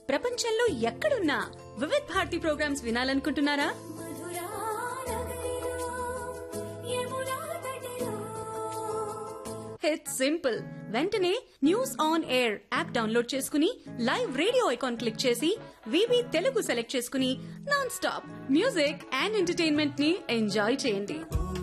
ప్రపంచంలో ఎక్కడున్నా వివిధ్ భారతి ప్రోగ్రామ్స్ వినాలనుకుంటున్నారా ఇట్స్ సింపుల్ వెంటనే news on air app download చేసుకుని లైవ్ రేడియో ఐకాన్ క్లిక్ చేసి వివి తెలుగు సెలెక్ట్ చేసుకుని non stop music and entertainment ని ఎంజాయ్ చేయండి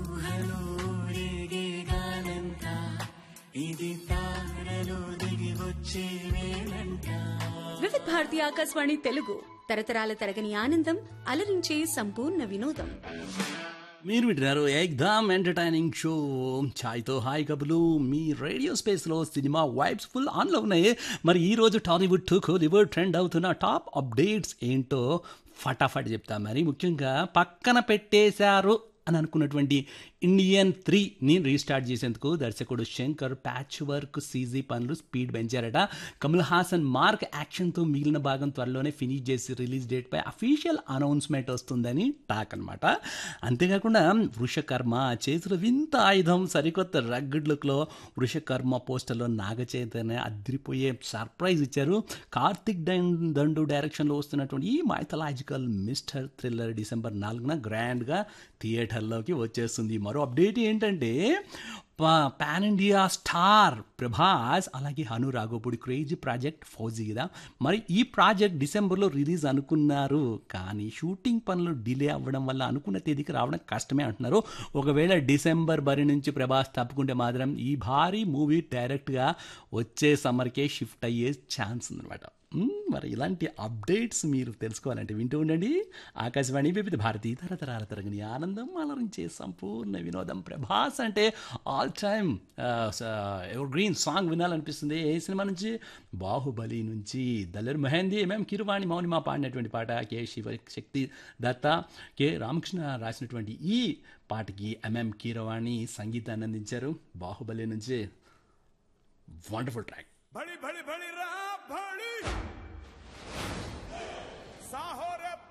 వివిధ్ భారతి ఆకాశవాణి తెలుగు తరతరాల తరగని ఆనందం అలరించే సంపూర్ణ వినోదం మీరు వింటున్నారు ఎగ్దామ్ ఎంటర్టైనింగ్ షో ఛాయ్తో హాయ్ కబులు మీ రేడియో స్పేస్లో సినిమా వైబ్స్ ఫుల్ ఆన్లో ఉన్నాయి మరి ఈ రోజు టాలీవుడ్ టు కోలీవుడ్ ట్రెండ్ అవుతున్న టాప్ అప్డేట్స్ ఏంటో ఫటాఫట్ చెప్తా మరి ముఖ్యంగా పక్కన పెట్టేశారు అని అనుకున్నటువంటి ఇండియన్ త్రీని రీస్టార్ట్ చేసేందుకు దర్శకుడు శంకర్ ప్యాచ్ వర్క్ సీజీ పనులు స్పీడ్ పెంచారట కమల్ హాసన్ మార్క్ యాక్షన్తో మిగిలిన భాగం త్వరలోనే ఫినిష్ చేసి రిలీజ్ డేట్ పై అఫీషియల్ అనౌన్స్మెంట్ వస్తుందని టాక్ అనమాట అంతేకాకుండా వృషకర్మ చేతుల వింత ఆయుధం సరికొత్త రగ్గడ్ లుక్లో వృషకర్మ పోస్టర్లో నాగ చైతన్య అదిరిపోయే సర్ప్రైజ్ ఇచ్చారు కార్తిక్ దండ్ దండు డైరెక్షన్లో వస్తున్నటువంటి ఈ మైథలాజికల్ మిస్టర్ థ్రిల్లర్ డిసెంబర్ నాలుగున గ్రాండ్గా థియేటర్లోకి వచ్చేస్తుంది మరో అప్డేట్ ఏంటంటే పా- పాన్ ఇండియా స్టార్ ప్రభాస్ అలాగే హను రాఘోపుడి క్రేజీ ప్రాజెక్ట్ ఫౌజీ కదా మరి ఈ ప్రాజెక్ట్ డిసెంబర్లో రిలీజ్ అనుకున్నారు కానీ షూటింగ్ పనులు డిలే అవ్వడం వల్ల అనుకున్న తేదీకి రావడం కష్టమే అంటున్నారు ఒకవేళ డిసెంబర్ బరి నుంచి ప్రభాస్ తప్పుకుంటే మాత్రం ఈ భారీ మూవీ డైరెక్ట్గా వచ్చే సమ్మర్కే షిఫ్ట్ అయ్యే ఛాన్స్ ఉందన్నమాట మ్మ్, మరి ఇలాంటి అప్డేట్స్ మీరు తెలుసుకోవాలంటే వింటూ ఉండండి ఆకాశవాణి వివిధ భారతి తరతరాల తరగని ఆనందం అలరించే సంపూర్ణ వినోదం ప్రభాస్ అంటే all time evergreen song వినాలనిపిస్తుంది ఏ సినిమా నుంచి బాహుబలి నుంచి దల్లర్ మెహందీ ఎంఎం కిరువాణి మౌనిమా పాడినటువంటి పాట కె శివ శక్తి దత్త కె రామకృష్ణ రాసినటువంటి ఈ పాటకి ఎంఎం కీరవాణి సంగీతాన్ని అందించారు బాహుబలి నుంచి వండర్ఫుల్ ట్రాక్ भड़ी भड़ी भड़ी रा भड़ी साहो रे